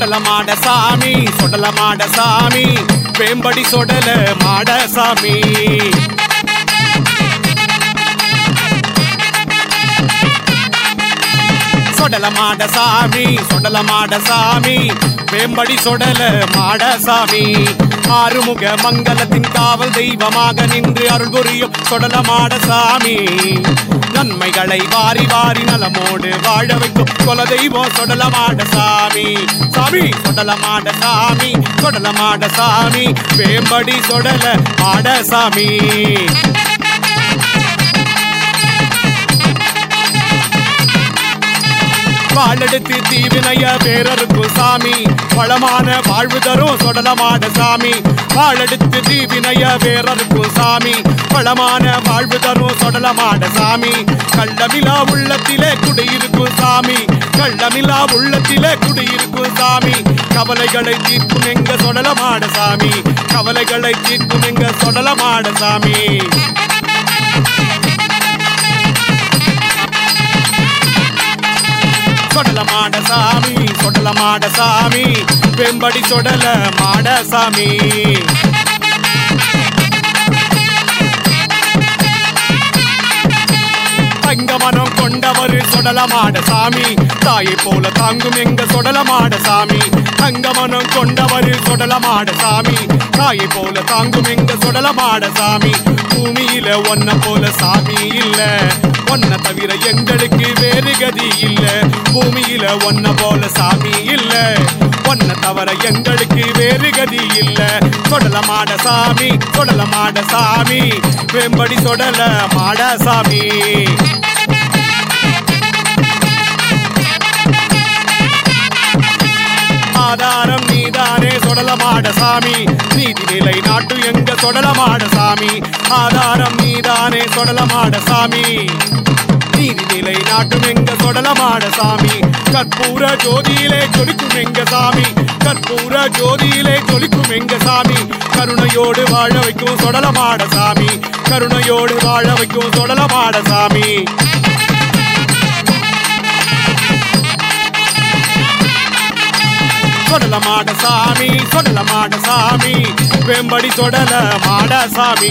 சொடல மாட சாமி சொடல மாட சாமி வேம்படி சொடல மாட சாமி சொடல மாட சாமி சொடல மாட சாமி வேம்படி சொடல மாட சாமி ஆறுமுக மங்களத்தின் காவல் தெய்வமாக நின்று அருள் புரியும் சொடல மாட சாமி நன்மைகளை வாரி வாரி நலமோடு வாழ வைக்கும் கொல தெய்வம் சொடல மாட சாமி சாமி சொடல மாட சாமி சொடல மாட சாமி வேம்படி சொடல மாட சாமி வாழெடுத்து தீவினைய பேரருக்கும் சாமி வளமான வாழ்வு தரும் சொடலமாட சாமி வாழெடுத்து தீவினைய பேரருக்கும் சாமி வளமான வாழ்வு தரும் சொடலமாட சாமி கள்ளமிலா உள்ளத்திலே குடியிருக்கும் சாமி கள்ளமிலா உள்ளத்திலே குடியிருக்கும் சாமி கவலைகளை தீர்க்கும் எங்க சொடலமாட சாமி கவலைகளை தீர்க்கும் எங்க சொடலமாட சாமி சொடல மாட சாமி சொடல மாட சாமி வெம்படி சொடல மாட சாமி தங்கமனம் கொண்டவர் சொடலமாட சாமி தாயை போல தாங்கும் எங்க சொடலமாட சாமி தங்கமனம் கொண்டவர் சொடலமாட சாமி தாயை போல தாங்கும் எங்க சொடலமாட சாமி பூமியில ஒன்ன போல சாமி இல்ல ஒன்ன தவிர எங்களுக்கு வேறு கதி இல்ல பூமியில ஒன்ன போல சாமி இல்ல ஒன்ன தவிர எங்களுக்கு வேறு கதி இல்ல சொடல மாட சாமி சொடல மாட சாமி வெம்படி சொடல மாட சாமி ஆதாரம் நீதானே சொடலமாட சாமி நீதி நிலை நாட்டு எங்க சொடலமாட சாமி ஆதாரம் நீதானே சொடலமாட சாமி நீதி நிலை நாட்டும் எங்க சொடலமாட சாமி கற்பூர ஜோதியிலே ஜொலிக்கும் எங்க சாமி கற்பூர ஜோதியிலே ஜொலிக்கும் எங்க சாமி கருணையோடு வாழ வைக்கும் சொடலமாட சாமி கருணையோடு வாழ வைக்கும் சொடலமாட சாமி சொடல மாட சாமி சொடல மாட சாமி வெம்படி சொடல மாட சாமி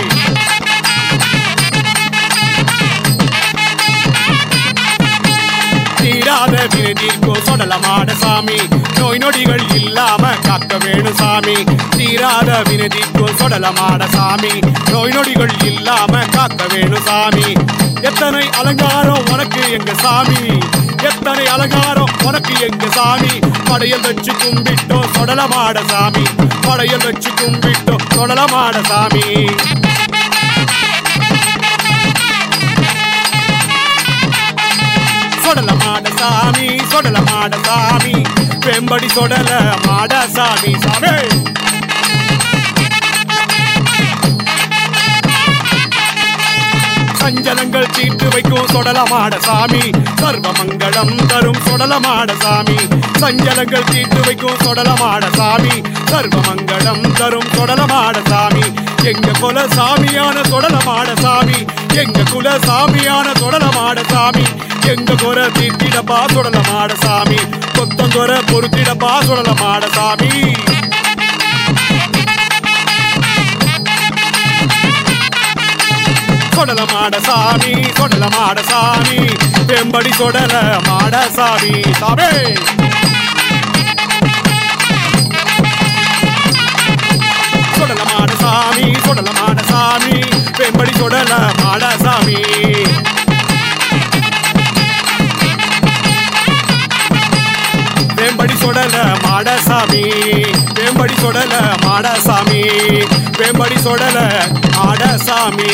தீராத விருதிக்கோ சொடல மாட சாமி நோய் நொடிகள் இல்லாம காக்க வேணும் சாமி தீராத வினதிக்கோ சொடல மாட சாமி நோய் நொடிகள் இல்லாம காக்க வேணும் சாமி எத்தனை அலங்காரம் உனக்கு எங்க சாமி எத்தனை அலங்காரம் உனக்கு எங்க சாமி படையல் வச்சு கும்பிட்டோம் சொடலமாட சாமி படையல் வச்சு கும்பிட்டோம் சொடலமாட சாமி சொடல மாட சாமி சொடல மாட சாமி வெம்படி சொடல மாட சாமி சாமி சஞ்சலங்கள் தீர்த்து வைக்கும் சொடலமாட சாமி சர்வ மங்களம் தரும் சொடலமாட சாமி சஞ்சலங்கள் தீர்த்து வைக்கும் சொடலமாட சாமி சர்வ மங்களம் தரும் சொடலமாட சாமி எங்க குல சாமியான சொடலமாட சாமி எங்க குல சாமியான சொடலமாட சாமி எங்க குற தீர்த்திடப்பா சொடலமாட சாமி கொத்தங்குற பொறுத்திடப்பா சொடலமாட சாமி சொடல மாட சாமி சொடல மாட சாமி வெம்படி சொடல மாட சாமி சாமி சொடல மாட சாமி சொடல மாட சாமி வெம்படி சொடல மாட சாமி வேம்படி சொடல மாட சாமி வேம்படி சொடல மாட சாமி வேம்படி சொடல மாட சாமி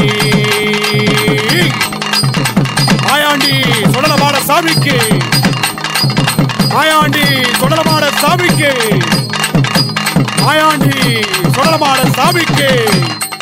மாயாண்டி சொடல மாட சாமிக்கு மாயாண்டி சொடல மாட சாமிக்கு மாயாண்டி சொடல மாட சாமிக்கு